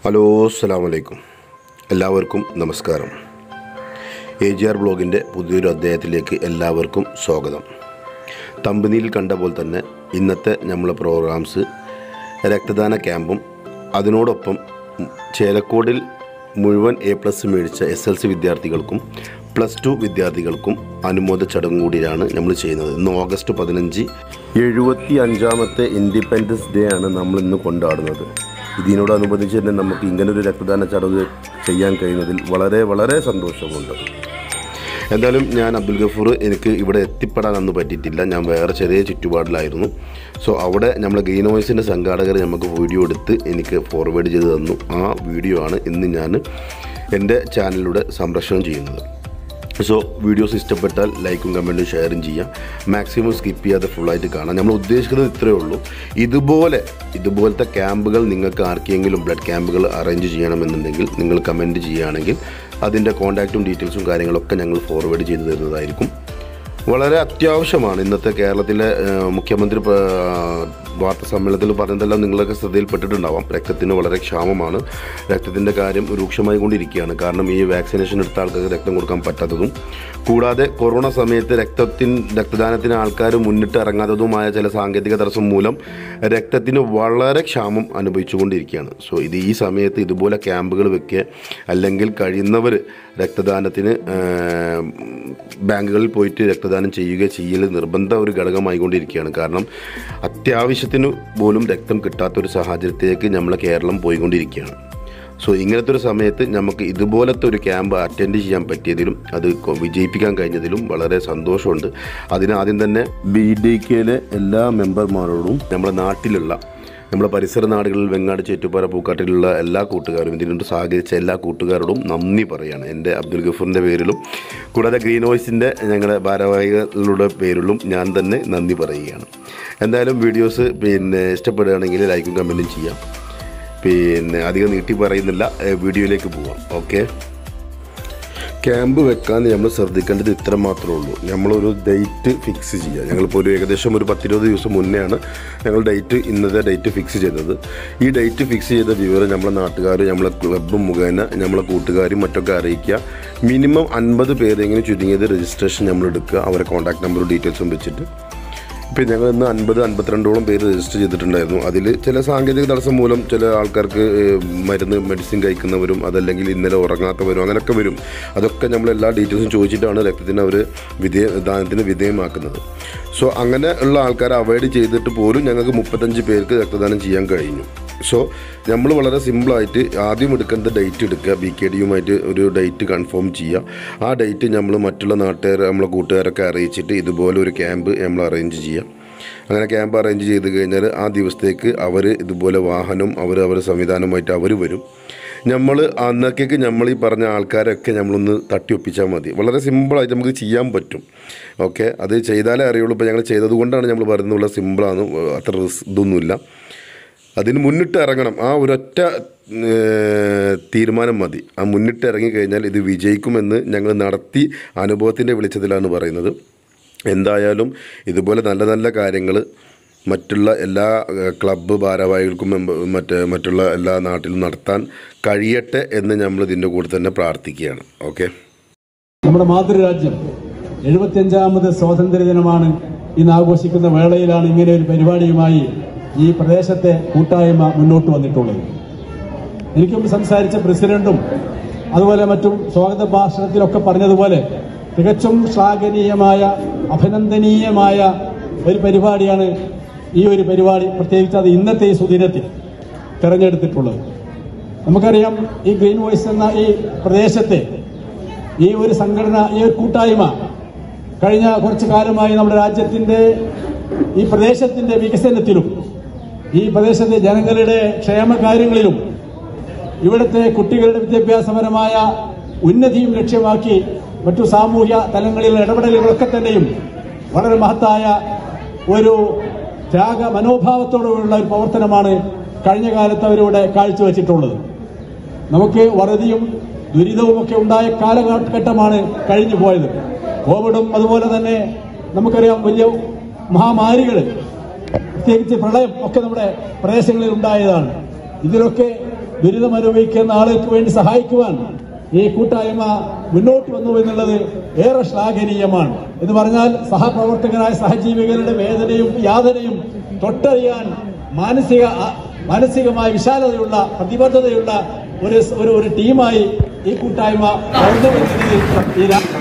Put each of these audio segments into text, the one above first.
hello അസ്സാം വലൈക്കും എല്ലാവർക്കും നമസ്കാരം എ ജി ആർ ബ്ലോഗിൻ്റെ പുതിയൊരു അധ്യായത്തിലേക്ക് എല്ലാവർക്കും സ്വാഗതം തമ്പനിയിൽ കണ്ട പോലെ തന്നെ ഇന്നത്തെ നമ്മളെ പ്രോഗ്രാംസ് രക്തദാന ക്യാമ്പും അതിനോടൊപ്പം ചേലക്കോടിൽ മുഴുവൻ എ പ്ലസ് മേടിച്ച എസ് എൽ സി വിദ്യാർത്ഥികൾക്കും പ്ലസ് ടു വിദ്യാർത്ഥികൾക്കും അനുമോദ ചടങ്ങ് കൂടിയാണ് നമ്മൾ ചെയ്യുന്നത് ഇന്ന് ഓഗസ്റ്റ് പതിനഞ്ച് എഴുപത്തി അഞ്ചാമത്തെ ഇൻഡിപെൻഡൻസ് ഡേ ആണ് നമ്മൾ ഇന്ന് കൊണ്ടാടുന്നത് ഇതിനോടനുബന്ധിച്ച് തന്നെ നമുക്ക് ഇങ്ങനൊരു രക്തദാന ചടങ്ങ് ചെയ്യാൻ കഴിയുന്നതിൽ വളരെ വളരെ സന്തോഷമുണ്ട് എന്തായാലും ഞാൻ അബ്ദുൽ ഗഫൂർ എനിക്ക് ഇവിടെ എത്തിപ്പെടാൻ അന്ന് പറ്റിയിട്ടില്ല ഞാൻ വേറെ ചെറിയ ചുറ്റുപാടിലായിരുന്നു സോ അവിടെ നമ്മളെ ഗ്രീൻ വോയിസിൻ്റെ സംഘാടകർ നമുക്ക് വീഡിയോ എടുത്ത് എനിക്ക് ഫോർവേഡ് ചെയ്ത് തന്നു ആ വീഡിയോ ആണ് ഇന്ന് ഞാൻ എൻ്റെ ചാനലിലൂടെ സംരക്ഷണം ചെയ്യുന്നത് സോ വീഡിയോസ് ഇഷ്ടപ്പെട്ടാൽ ലൈക്കും കമൻറ്റും ഷെയറും ചെയ്യാം മാക്സിമം സ്കിപ്പ് ചെയ്യാതെ ഫുള്ളായിട്ട് കാണാം നമ്മൾ ഉദ്ദേശിക്കുന്നത് ഇത്രയേ ഉള്ളൂ ഇതുപോലെ ഇതുപോലത്തെ ക്യാമ്പുകൾ നിങ്ങൾക്ക് ആർക്കെങ്കിലും ബ്ലഡ് ക്യാമ്പുകൾ അറേഞ്ച് ചെയ്യണമെന്നുണ്ടെങ്കിൽ നിങ്ങൾ കമൻറ്റ് ചെയ്യുകയാണെങ്കിൽ അതിൻ്റെ കോൺടാക്റ്റും ഡീറ്റെയിൽസും കാര്യങ്ങളൊക്കെ ഞങ്ങൾ ഫോർവേഡ് ചെയ്തു തരുന്നതായിരിക്കും വളരെ അത്യാവശ്യമാണ് ഇന്നത്തെ കേരളത്തിലെ ഏഹ്, മുഖ്യമന്ത്രി പ്ര- വാർത്താ സമ്മേളനത്തിൽ പറഞ്ഞതെല്ലാം നിങ്ങളൊക്കെ ശ്രദ്ധയിൽപ്പെട്ടിട്ടുണ്ടാവാം രക്തത്തിന് വളരെ ക്ഷാമമാണ് രക്തത്തിൻ്റെ കാര്യം രൂക്ഷമായി കൊണ്ടിരിക്കുകയാണ് കാരണം ഈ വാക്സിനേഷൻ എടുത്ത ആൾക്കാർക്ക് രക്തം കൊടുക്കാൻ പറ്റാത്തതും കൂടാതെ കൊറോണ സമയത്ത് രക്തത്തിൻ രക്തദാനത്തിന് ആൾക്കാർ മുന്നിട്ട് ഇറങ്ങാത്തതുമായ ചില സാങ്കേതിക തടസ്സം മൂലം രക്തത്തിന് വളരെ ക്ഷാമം അനുഭവിച്ചുകൊണ്ടിരിക്കുകയാണ് സോ ഇത് ഈ സമയത്ത് ഇതുപോലെ ക്യാമ്പുകൾ വെക്കുക അല്ലെങ്കിൽ കഴിയുന്നവർ രക്തദാനത്തിന് ഏഹ്, ബാങ്കുകളിൽ പോയിട്ട് രക്തദാനം ചെയ്യുക ചെയ്യൽ നിർബന്ധ ഒരു ഘടകമായിക്കൊണ്ടിരിക്കുകയാണ് കാരണം അത്യാവശ്യത്തിന് പോലും രക്തം കിട്ടാത്തൊരു സാഹചര്യത്തിലേക്ക് നമ്മളെ കേരളം പോയിക്കൊണ്ടിരിക്കുകയാണ് സോ ഇങ്ങനത്തെ ഒരു സമയത്ത് നമുക്ക് ഇതുപോലത്തെ ഒരു ക്യാമ്പ് അറ്റൻഡ് ചെയ്യാൻ പറ്റിയതിലും അത് കൊ- വിജയിപ്പിക്കാൻ കഴിഞ്ഞതിലും വളരെ സന്തോഷമുണ്ട് അതിന് ആദ്യം തന്നെ ബി ഡി കെയിലെ എല്ലാ മെമ്പർമാരോടും നമ്മുടെ നാട്ടിലുള്ള നമ്മുടെ പരിസര നാടുകളിൽ വെങ്ങാട് ചേറ്റുപാറ പൂക്കാട്ടിലുള്ള എല്ലാ കൂട്ടുകാരും ഇതിനുണ്ട് സഹകരിച്ച എല്ലാ കൂട്ടുകാരോടും നന്ദി പറയാണ് എൻ്റെ അബ്ദുൽ ഗഫൂറിൻ്റെ പേരിലും കൂടാതെ ഗ്രീൻ വോയിസിൻ്റെ ഞങ്ങളുടെ ഭാരവാഹികളുടെ പേരിലും ഞാൻ തന്നെ നന്ദി പറയുകയാണ് എന്തായാലും വീഡിയോസ് പിന്നെ ഇഷ്ടപ്പെടുകയാണെങ്കിൽ ലൈക്കും കമൻറ്റും ചെയ്യാം പിന്നെ അധികം നീട്ടി പറയുന്നില്ല ഏഹ് വീഡിയോയിലേക്ക് പോവാം ഓക്കെ ക്യാമ്പ് വെക്കാൻ നമ്മൾ ശ്രദ്ധിക്കേണ്ടത് ഇത്ര മാത്രമേ ഉള്ളൂ നമ്മളൊരു ഡേറ്റ് ഫിക്സ് ചെയ്യുക ഞങ്ങളിപ്പോൾ ഒരു ഏകദേശം ഒരു പത്തിരുപത് ദിവസം മുന്നെയാണ് ഞങ്ങൾ ഡേറ്റ് ഇന്നത്തെ ഡേറ്റ് ഫിക്സ് ചെയ്തത് ഈ ഡേറ്റ് ഫിക്സ് ചെയ്ത വിവരം നമ്മളെ നാട്ടുകാർ നമ്മളെ ക്ലബ്ബ് മുഖേന നമ്മളെ കൂട്ടുകാരും മറ്റൊക്കെ അറിയിക്കുക മിനിമം അൻപത് പേരെങ്കിലും ചുരുങ്ങിയത് രജിസ്ട്രേഷൻ നമ്മൾ എടുക്കുക അവരെ കോൺടാക്ട് നമ്പറും ഡീറ്റെയിൽസും വെച്ചിട്ട് ഇപ്പം ഞങ്ങൾ ഇന്ന് അൻപത് അൻപത്തിരണ്ടോളം പേര് രജിസ്റ്റർ ചെയ്തിട്ടുണ്ടായിരുന്നു അതിൽ ചില സാങ്കേതിക തടസ്സം മൂലം ചില ആൾക്കാർക്ക് ഏഹ്, മരുന്ന് മെഡിസിൻ കഴിക്കുന്നവരും അതല്ലെങ്കിൽ ഇന്നലെ ഉറങ്ങാത്തവരും അങ്ങനെയൊക്കെ വരും അതൊക്കെ നമ്മൾ എല്ലാ ഡീറ്റെയിൽസും ചോദിച്ചിട്ടാണ് രക്തത്തിന് അവർ വിധേയ ദാനത്തിന് വിധേയമാക്കുന്നത് സോ അങ്ങനെ ഉള്ള ആൾക്കാരെ അവോയ്ഡ് ചെയ്തിട്ട് പോലും ഞങ്ങൾക്ക് മുപ്പത്തഞ്ച് പേർക്ക് രക്തദാനം ചെയ്യാൻ കഴിഞ്ഞു സോ നമ്മൾ വളരെ സിമ്പിളായിട്ട് ആദ്യം എടുക്കേണ്ട ഡേറ്റ് എടുക്കുക ബി കെ ഡിയുമായിട്ട് ഒരു ഡേറ്റ് കൺഫേം ചെയ്യുക ആ ഡേറ്റ് നമ്മൾ മറ്റുള്ള നാട്ടുകാർ നമ്മളെ കൂട്ടുകാരൊക്കെ അറിയിച്ചിട്ട് ഇതുപോലെ ഒരു ക്യാമ്പ് നമ്മൾ അറേഞ്ച് ചെയ്യുക അങ്ങനെ ക്യാമ്പ് അറേഞ്ച് ചെയ്ത് കഴിഞ്ഞാൽ ആ ദിവസത്തേക്ക് അവർ ഇതുപോലെ വാഹനം അവർ അവരുടെ സംവിധാനമായിട്ട് അവർ വരും നമ്മൾ അന്നേക്കേക്ക് നമ്മൾ ഈ പറഞ്ഞ ആൾക്കാരൊക്കെ നമ്മളൊന്ന് തട്ടിയൊപ്പിച്ചാൽ മതി വളരെ സിമ്പിളായിട്ട് നമുക്ക് ചെയ്യാൻ പറ്റും ഓക്കെ അത് ചെയ്താലേ അറിയുള്ളൂ ഇപ്പോൾ ഞങ്ങൾ ചെയ്തത് കൊണ്ടാണ് നമ്മൾ പറയുന്നത് സിമ്പിളാണ് അത്ര റിസ് ഇതൊന്നുമില്ല അതിന് മുന്നിട്ട് ഇറങ്ങണം ആ ഒരൊറ്റ ഏഹ്, തീരുമാനം മതി ആ മുന്നിട്ട് ഇറങ്ങിക്കഴിഞ്ഞാൽ ഇത് വിജയിക്കുമെന്ന് ഞങ്ങൾ നടത്തി അനുഭവത്തിൻ്റെ വെളിച്ചത്തിലാണ് പറയുന്നത് എന്തായാലും ഇതുപോലെ നല്ല നല്ല കാര്യങ്ങൾ മറ്റുള്ള എല്ലാ ഏഹ്, ക്ലബ്ബ് ഭാരവാഹികൾക്കും മെമ്പ- മറ്റ് മറ്റുള്ള എല്ലാ നാട്ടിലും നടത്താൻ കഴിയട്ടെ എന്ന് നമ്മൾ ഇതിൻ്റെ കൂടെ തന്നെ പ്രാർത്ഥിക്കുകയാണ് ഓക്കെ നമ്മുടെ മാതൃരാജ്യം എഴുപത്തിയഞ്ചാമത് സ്വാതന്ത്ര്യ ദിനമാണ് ഇന്ന് ആഘോഷിക്കുന്ന വേളയിലാണ് ഇങ്ങനെ ഒരു പരിപാടിയുമായി ഈ പ്രദേശത്തെ കൂട്ടായ്മ മുന്നോട്ട് വന്നിട്ടുള്ളത് എനിക്കും സംസാരിച്ച പ്രസിഡന്റും അതുപോലെ മറ്റും സ്വാഗത ഭാഷണത്തിലൊക്കെ പറഞ്ഞതുപോലെ തികച്ചും ശ്ലാഘനീയമായ അഭിനന്ദനീയമായ ഒരു പരിപാടിയാണ് ഈ ഒരു പരിപാടി പ്രത്യേകിച്ച് അത് ഇന്നത്തെ ഈ സുദിനത്തിൽ തെരഞ്ഞെടുത്തിട്ടുള്ളത് നമുക്കറിയാം ഈ ഗ്രീൻ വോയിസ് എന്ന ഈ പ്രദേശത്തെ ഈ ഒരു സംഘടന ഈ ഒരു കൂട്ടായ്മ കഴിഞ്ഞ കുറച്ചു കാലമായി നമ്മുടെ രാജ്യത്തിന്റെ ഈ പ്രദേശത്തിന്റെ വികസനത്തിലും ഈ പ്രദേശത്തെ ജനങ്ങളുടെ ക്ഷേമകാര്യങ്ങളിലും ഇവിടുത്തെ കുട്ടികളുടെ വിദ്യാഭ്യാസപരമായ ഉന്നതിയും ലക്ഷ്യമാക്കി മറ്റു സാമൂഹ്യ തലങ്ങളിലുള്ള ഇടപെടലുകളൊക്കെ തന്നെയും വളരെ മഹത്തായ ഒരു ത്യാഗ മനോഭാവത്തോടുള്ള ഒരു പ്രവർത്തനമാണ് കഴിഞ്ഞ കാലത്ത് അവരിവിടെ കാഴ്ചവെച്ചിട്ടുള്ളത് നമുക്ക് വറുതിയും ദുരിതവുമൊക്കെ ഉണ്ടായ കാലഘട്ടമാണ് കഴിഞ്ഞു പോയത് കോവിഡും അതുപോലെ തന്നെ നമുക്കറിയാം വലിയ മഹാമാരികൾ പ്രത്യേകിച്ച് പ്രളയം ഒക്കെ നമ്മുടെ പ്രദേശങ്ങളിൽ ഉണ്ടായതാണ് ഇതിലൊക്കെ ദുരിതം അനുഭവിക്കുന്ന ആളുകൾക്ക് വേണ്ടി സഹായിക്കുവാൻ ഈ കൂട്ടായ്മ മുന്നോട്ട് വന്നു എന്നുള്ളത് ഏറെ ശ്ലാഘനീയമാണ് എന്ന് പറഞ്ഞാൽ സഹപ്രവർത്തകരായ സഹജീവികളുടെ വേദനയും യാതനയും തൊട്ടറിയാൻ മാനസിക മാനസികമായ വിശാലതയുള്ള പ്രതിബദ്ധതയുള്ള ഒരു ഒരു ഒരു ടീമായി ഈ കൂട്ടായ്മ വളർന്നു വരുന്നത് ഈ രാ-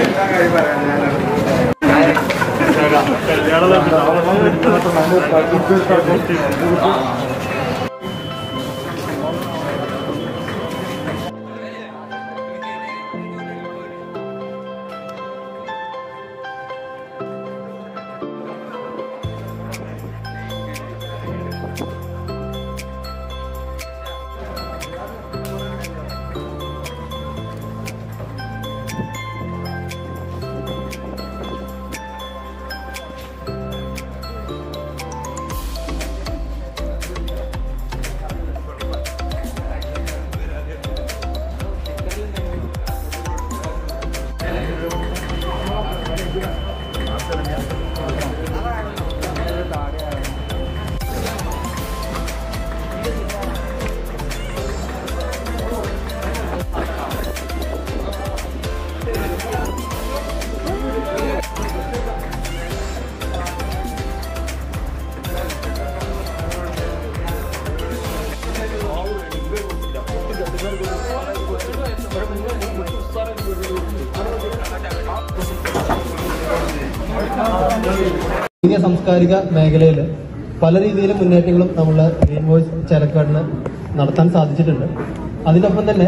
പുതിയ സാംസ്കാരിക മേഖലയിൽ പല രീതിയിലും മുന്നേറ്റങ്ങളും നമ്മൾ ഗ്രീൻ വോയ്സ് ചരക്കാടിന് നടത്താൻ സാധിച്ചിട്ടുണ്ട് അതിനൊപ്പം തന്നെ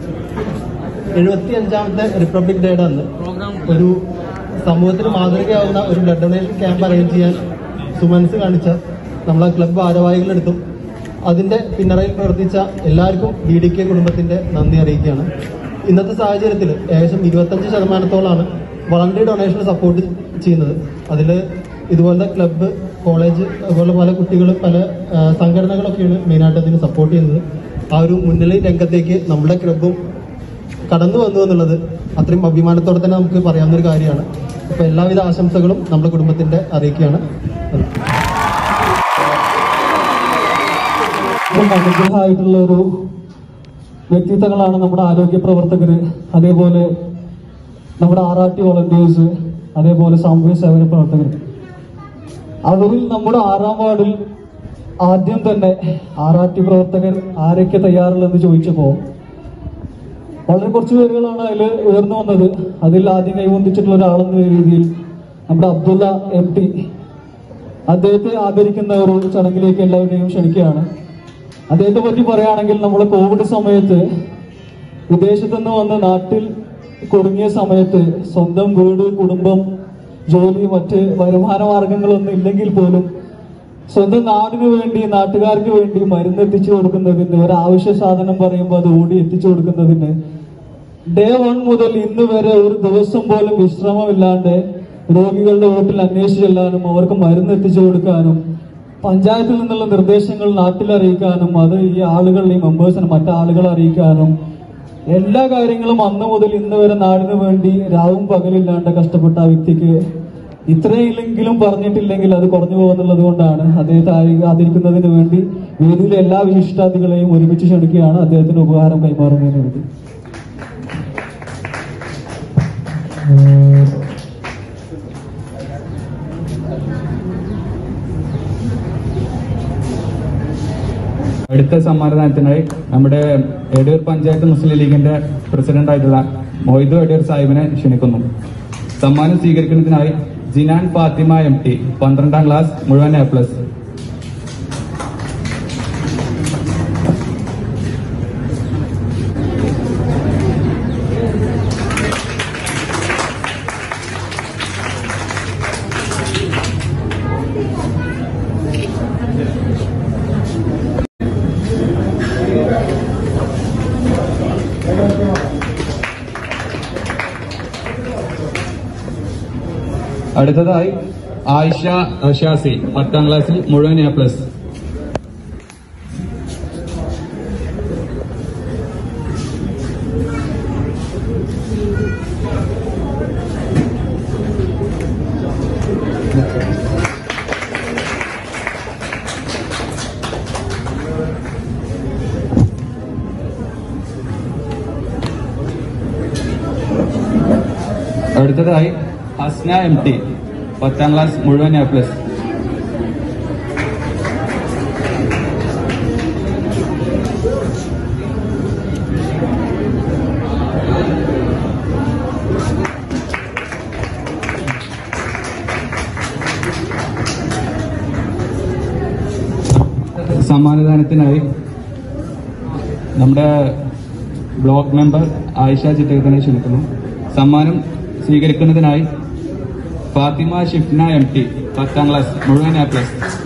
എഴുപത്തി അഞ്ചാമത്തെ റിപ്പബ്ലിക് ഡേയുടെ അന്ന് ഒരു സമൂഹത്തിന് മാതൃകയാവുന്ന ഒരു ബ്ലഡ് ഡൊണേഷൻ ക്യാമ്പ് അറേഞ്ച് ചെയ്യാൻ സുമനസ് കാണിച്ച നമ്മളെ ക്ലബ് ഭാരവാഹികളെടുത്തും അതിന്റെ പിന്നറയിൽ പ്രവർത്തിച്ച എല്ലാവർക്കും ഡി ഡി കെ കുടുംബത്തിന്റെ നന്ദി അറിയിക്കുകയാണ് ഇന്നത്തെ സാഹചര്യത്തിൽ ഏകദേശം ഇരുപത്തഞ്ച് ശതമാനത്തോളാണ് വളണ്ടറി ഡൊണേഷൻ സപ്പോർട്ട് ചെയ്യുന്നത് അതിൽ ഇതുപോലത്തെ ക്ലബ്ബ് കോളേജ് അതുപോലെ പല കുട്ടികളും പല ആ, സംഘടനകളൊക്കെയാണ് മെയിനായിട്ട് അതിന് സപ്പോർട്ട് ചെയ്യുന്നത് ആ ഒരു മുന്നണി രംഗത്തേക്ക് നമ്മുടെ ക്ലബ്ബും കടന്നു വന്നു എന്നുള്ളത് അത്രയും അഭിമാനത്തോടെ തന്നെ നമുക്ക് പറയാവുന്ന ഒരു കാര്യമാണ് അപ്പൊ എല്ലാവിധ ആശംസകളും നമ്മുടെ കുടുംബത്തിന്റെ അറിയിക്കുകയാണ് അനുഗ്രഹമായിട്ടുള്ള ഒരു വ്യക്തിത്വങ്ങളാണ് നമ്മുടെ ആരോഗ്യ പ്രവർത്തകര് അതേപോലെ നമ്മുടെ ആർ ആർ ടി വോളണ്ടിയേഴ്സ് അതേപോലെ സാമൂഹ്യ സേവന പ്രവർത്തകർ അവരിൽ നമ്മുടെ ആറാം വാർഡിൽ ആദ്യം തന്നെ ആർ ആർ ടി പ്രവർത്തകർ ആരൊക്കെ തയ്യാറുള്ളതെന്ന് ചോദിച്ചപ്പോ വളരെ കുറച്ച് പേരുകളാണ് അതിൽ ഉയർന്നു വന്നത് അതിൽ ആദ്യം കൈവന്നിച്ചിട്ടുള്ള ഒരാളെന്ന രീതിയിൽ നമ്മുടെ അബ്ദുള്ള എം ടി അദ്ദേഹത്തെ ആദരിക്കുന്ന ഒരു ചടങ്ങിലേക്ക് എല്ലാവരെയും ക്ഷണിക്കുകയാണ് അദ്ദേഹത്തെ പറ്റി പറയുകയാണെങ്കിൽ നമ്മുടെ കോവിഡ് സമയത്ത് വിദേശത്തു നിന്ന് വന്ന് നാട്ടിൽ കുടുങ്ങിയ സമയത്ത് സ്വന്തം വീട് കുടുംബം ജോലി മറ്റ് വരുമാന മാർഗങ്ങളൊന്നും ഇല്ലെങ്കിൽ പോലും സ്വന്തം നാടിനു വേണ്ടി നാട്ടുകാർക്ക് വേണ്ടി മരുന്ന് എത്തിച്ചു കൊടുക്കുന്നതിന് ഒരു ആവശ്യ സാധനം പറയുമ്പോൾ അത് ഓടി എത്തിച്ചു കൊടുക്കുന്നതിന് ഡേ വൺ മുതൽ ഇന്ന് വരെ ഒരു ദിവസം പോലും വിശ്രമമില്ലാണ്ട് രോഗികളുടെ വീട്ടിൽ അന്വേഷിച്ച് ചെല്ലാനും അവർക്ക് മരുന്ന് എത്തിച്ചു കൊടുക്കാനും പഞ്ചായത്തിൽ നിന്നുള്ള നിർദ്ദേശങ്ങൾ നാട്ടിൽ അറിയിക്കാനും അത് ഈ ആളുകൾ ഈ മെമ്പേഴ്സിന് മറ്റാളുകളെ അറിയിക്കാനും എല്ലാ കാര്യങ്ങളും അന്ന് മുതൽ ഇന്ന് വരെ നാടിന് വേണ്ടി രാവും പകലില്ലാണ്ട് കഷ്ടപ്പെട്ട ആ വ്യക്തിക്ക് ഇത്രയില്ലെങ്കിലും പറഞ്ഞിട്ടില്ലെങ്കിൽ അത് കുറഞ്ഞു പോകുന്നുള്ളത് കൊണ്ടാണ് അദ്ദേഹത്തെ ആയി- ആദരിക്കുന്നതിന് വേണ്ടി വേദിയിലെ എല്ലാ വിശിഷ്ടാതികളെയും ഒരുമിച്ച് ക്ഷണിക്കുകയാണ് അദ്ദേഹത്തിന് ഉപകാരം കൈമാറുന്നതിന് വേണ്ടി അടുത്ത സമ്മാനദാനത്തിനായി നമ്മുടെ എടൂർ പഞ്ചായത്ത് മുസ്ലിം ലീഗിന്റെ പ്രസിഡന്റ് ആയിട്ടുള്ള മൊയ്തു എടൂർ സാഹിബിനെ ക്ഷണിക്കുന്നു സമ്മാനം സ്വീകരിക്കുന്നതിനായി ജിനാൻ ഫാത്തിമ എം ടി പന്ത്രണ്ടാം ക്ലാസ് മുഴുവൻ എ പ്ലസ് അടുത്തതായി ആയിഷ ഷാസി പത്താം ക്ലാസ്സിൽ മുഴുവൻ എ പ്ലസ് അടുത്തതായി ഹസ്ന എം ടി പത്താം ക്ലാസ് മുഴുവൻ എ പ്ലസ് സമ്മാനദാനത്തിനായി നമ്മുടെ ബ്ലോക്ക് മെമ്പർ ആയിഷ ചിറ്റകത്തിനെ ക്ഷണിക്കുന്നു സമ്മാനം സ്വീകരിക്കുന്നതിനായി ഫാത്തിമ ഷിഫ്ന എം ടി പത്താം ക്ലാസ് മുഴുവൻ എ പ്ലസ്